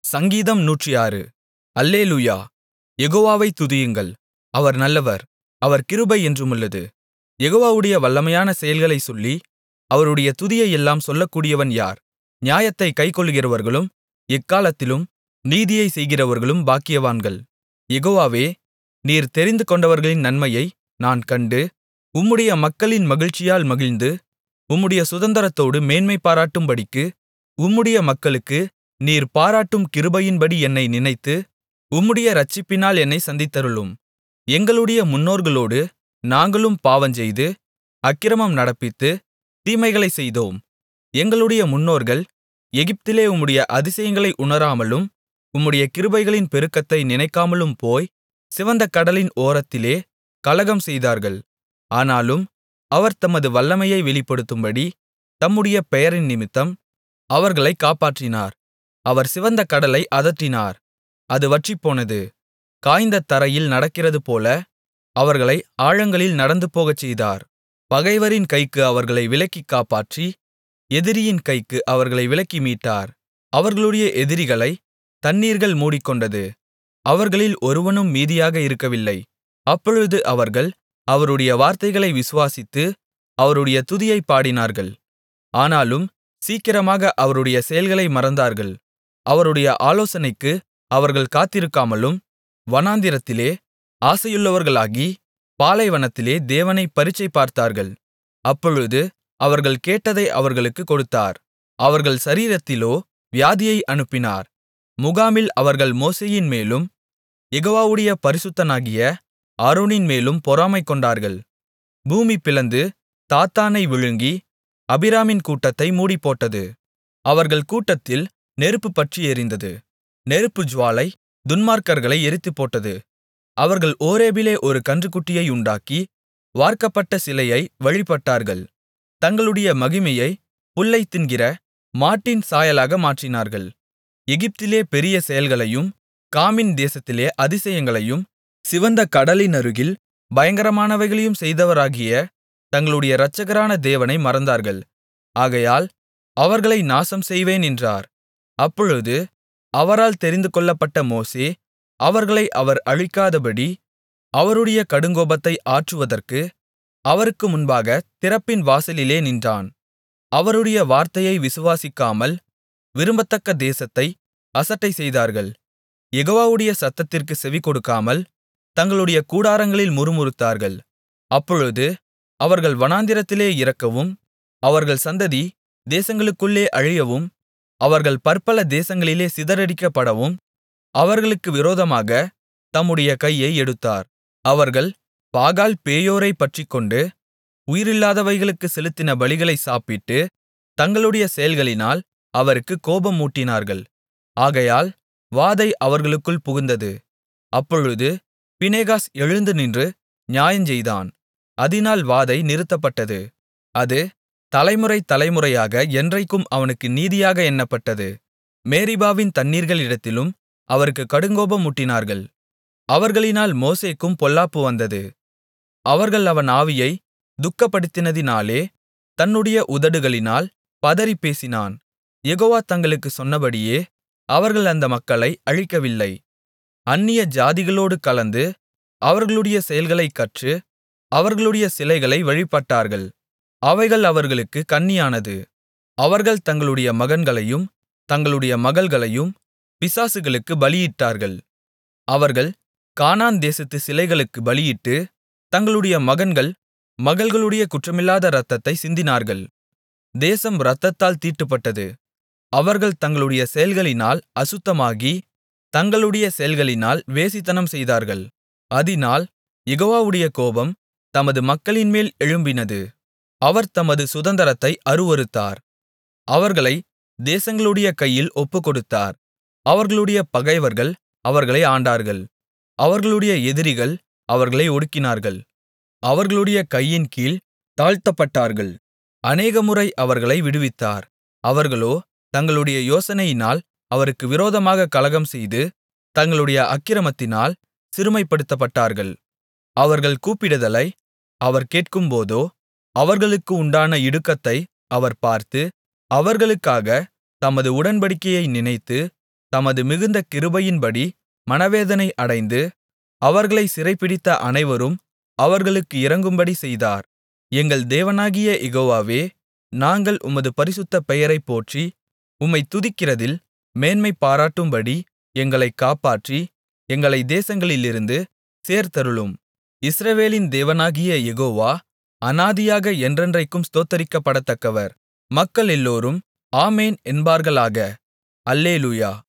சங்கீதம் நூற்றாறு அல்லேலூயா யெகோவாவைத் துதியுங்கள் அவர் நல்லவர் அவர் கிருபை என்றுமுள்ளது யெகோவாவுடைய வல்லமையான செயல்களைச் சொல்லி அவருடைய துதியையெல்லாம் சொல்லக்கூடியவன் யார் நியாயத்தைக் கைக்கொள்ளுகிறவர்களும் எக்காலத்திலும் நீதியைச் செய்கிறவர்களும் பாக்கியவான்கள் யெகோவாவே நீர் தெரிந்துகொண்டவர்களின் நன்மையை நான் கண்டு உம்முடைய மக்களின் மகிழ்ச்சியால் மகிழ்ந்து உம்முடைய சுதந்தரத்தோடு மேன்மைபாராட்டும்படிக்கு உம்முடைய மக்களுக்கு நீர் பாராட்டும் கிருபையின்படி என்னை நினைத்து உம்முடைய இரட்சிப்பினால் என்னைச் சந்தித்தருளும் எங்களுடைய முன்னோர்களோடு நாங்களும் பாவஞ்செய்து அக்கிரமம் நடப்பித்து தீமைகளைச் செய்தோம் எங்களுடைய முன்னோர்கள் எகிப்திலே உம்முடைய அதிசயங்களை உணராமலும் உம்முடைய கிருபைகளின் பெருக்கத்தை நினைக்காமலும் போய் சிவந்த கடலின் ஓரத்திலே கலகம் செய்தார்கள் ஆனாலும் அவர் தமது வல்லமையை வெளிப்படுத்தும்படி தம்முடைய பெயரினிமித்தம் அவர்களைக் காப்பாற்றினார் அவர் சிவந்த கடலை அதட்டினார் அது வற்றிப்போனது காய்ந்த தரையில் நடக்கிறதுபோல அவர்களை ஆழங்களில் நடந்துபோகச்செய்தார் பகைவரின் கைக்கு அவர்களை விலக்கிக் காப்பாற்றி எதிரியின் கைக்கு அவர்களை விலக்கி மீட்டார் அவர்களுடைய எதிரிகளை தண்ணீர்கள் மூடிக்கொண்டது அவர்களில் ஒருவனும் மீதியாக இருக்கவில்லை அப்பொழுது அவர்கள் அவருடைய வார்த்தைகளை விசுவாசித்து அவருடைய துதியைப் பாடினார்கள் ஆனாலும் சீக்கிரமாக அவருடைய செயல்களை மறந்தார்கள் அவருடைய ஆலோசனைக்கு அவர்கள் காத்திருக்காமலும் வனாந்திரத்திலே ஆசையுள்ளவர்களாகி பாலைவனத்திலே தேவனைப் பரீட்சை பார்த்தார்கள் அப்பொழுது அவர்கள் கேட்டதை அவர்களுக்குக் கொடுத்தார் அவர்கள் சரீரத்திலோ வியாதியை அனுப்பினார் முகாமில் அவர்கள் மோசேயின்மேலும் யெகோவாவுடைய பரிசுத்தனாகிய ஆரோனின்மேலும் பொறாமை கொண்டார்கள் பூமி பிளந்து தாத்தானை விழுங்கி அபிராமின் கூட்டத்தை மூடிப்போட்டது அவர்கள் கூட்டத்தில் நெருப்பு பற்றி எரிந்தது நெருப்பு ஜுவாலை துன்மார்க்கர்களை எரித்துப்போட்டது அவர்கள் ஓரேபிலே ஒரு கன்றுக்குட்டியை உண்டாக்கி வார்க்கப்பட்ட சிலையை வழிபட்டார்கள் தங்களுடைய மகிமையை புல்லைத் தின்கிற மாட்டின் சாயலாக மாற்றினார்கள் எகிப்திலே பெரிய செயல்களையும் காமின் தேசத்திலே அதிசயங்களையும் சிவந்த கடலினருகில் பயங்கரமானவைகளையும் செய்தவராகிய தங்களுடைய இரட்சகரான தேவனை மறந்தார்கள் ஆகையால் அவர்களை நாசம் செய்வேன் என்றார் அப்பொழுது அவரால் தெரிந்துகொள்ளப்பட்ட மோசே அவர்களை அவர் அழிக்காதபடி அவருடைய கடுங்கோபத்தை ஆற்றுவதற்கு அவருக்கு முன்பாக திறப்பின் வாசலிலே நின்றான் அவருடைய வார்த்தையை விசுவாசிக்காமல் விரும்பத்தக்க தேசத்தை அசட்டை செய்தார்கள் யெகோவாவுடைய சத்தத்திற்கு செவிகொடுக்காமல் தங்களுடைய கூடாரங்களில் முறுமுறுத்தார்கள் அப்பொழுது அவர்கள் வனாந்திரத்திலே இறக்கவும் அவர்கள் சந்ததி தேசங்களுக்குள்ளே அழியவும் அவர்கள் பற்பல தேசங்களிலே சிதறடிக்கப்படவும் அவர்களுக்கு விரோதமாக தம்முடைய கையை எடுத்தார் அவர்கள் பாகால் பேயோரைப் பற்றிக்கொண்டு உயிரில்லாதவைகளுக்குச் செலுத்தின பலிகளைச் சாப்பிட்டு தங்களுடைய செயல்களினால் அவருக்குக் கோபம் மூட்டினார்கள் ஆகையால் வாதை அவர்களுக்குள் புகுந்தது அப்பொழுது பினெகாஸ் எழுந்து நின்று நியாயஞ்செய்தான் அதினால் வாதை நிறுத்தப்பட்டது அது தலைமுறை தலைமுறையாக என்றைக்கும் அவனுக்கு நீதியாக எண்ணப்பட்டது மேரிபாவின் தண்ணீர்களிடத்திலும் அவருக்கு கடுங்கோபம் மூட்டினார்கள் அவர்களினால் மோசேக்கும் பொல்லாப்பு வந்தது அவர்கள் அவன் ஆவியை துக்கப்படுத்தினதினாலே தன்னுடைய உதடுகளினால் பதறிப் பேசினான் யெகோவா தங்களுக்குச் சொன்னபடியே அவர்கள் அந்த மக்களை அழிக்கவில்லை அந்நிய ஜாதிகளோடு கலந்து அவர்களுடைய செயல்களைக் கற்று அவர்களுடைய சிலைகளை வழிபட்டார்கள் அவைகள் அவர்களுக்குக் கண்ணியானது அவர்கள் தங்களுடைய மகன்களையும் தங்களுடைய மகள்களையும் பிசாசுகளுக்கு பலியிட்டார்கள் அவர்கள் கானான் தேசத்து சிலைகளுக்கு பலியிட்டு தங்களுடைய மகன்கள் மகள்களுடைய குற்றமில்லாத இரத்தத்தை சிந்தினார்கள் தேசம் இரத்தத்தால் தீட்டுப்பட்டது அவர்கள் தங்களுடைய செயல்களினால் அசுத்தமாகி தங்களுடைய செயல்களினால் வேசித்தனம் செய்தார்கள் அதினால் யெகோவாவுடைய கோபம் தமது மக்களின்மேல் எழும்பினது அவர் தமது சுதந்தரத்தை அருவருத்தார் அவர்களை தேசங்களுடைய கையில் ஒப்புக்கொடுத்தார் அவர்களுடைய பகைவர்கள் அவர்களை ஆண்டார்கள் அவர்களுடைய எதிரிகள் அவர்களை ஒடுக்கினார்கள் அவர்களுடைய கையின் கீழ் தாழ்த்தப்பட்டார்கள் அநேகமுறை அவர்களை விடுவித்தார் அவர்களோ தங்களுடைய யோசனையினால் அவருக்கு விரோதமாக கலகம்செய்து தங்களுடைய அக்கிரமத்தினால் சிறுமைப்படுத்தப்பட்டார்கள் அவர்கள் கூப்பிடுதலை அவர் கேட்கும்போதோ அவர்களுக்கு உண்டான இடுக்கத்தை அவர் பார்த்து அவர்களுக்காகத் தமது உடன்படிக்கையை நினைத்து தமது மிகுந்த கிருபையின்படி மனவேதனை அடைந்து அவர்களைச் சிறைபிடித்த அனைவரும் அவர்களுக்கு இரங்கும்படி செய்தார் எங்கள் தேவனாகிய யெகோவாவே நாங்கள் உமது பரிசுத்த பெயரைப் போற்றி உம்மைத் துதிக்கிறதில் மேன்மை பாராட்டும்படி எங்களைக் காப்பாற்றி எங்களை தேசங்களிலிருந்து சேர்த்தருளும் இஸ்ரவேலின் தேவனாகிய யெகோவா அநாதியாக என்றென்றைக்கும் ஸ்தோத்தரிக்கப்படத்தக்கவர் மக்களெல்லோரும் ஆமென் என்பார்களாக அல்லேலூயா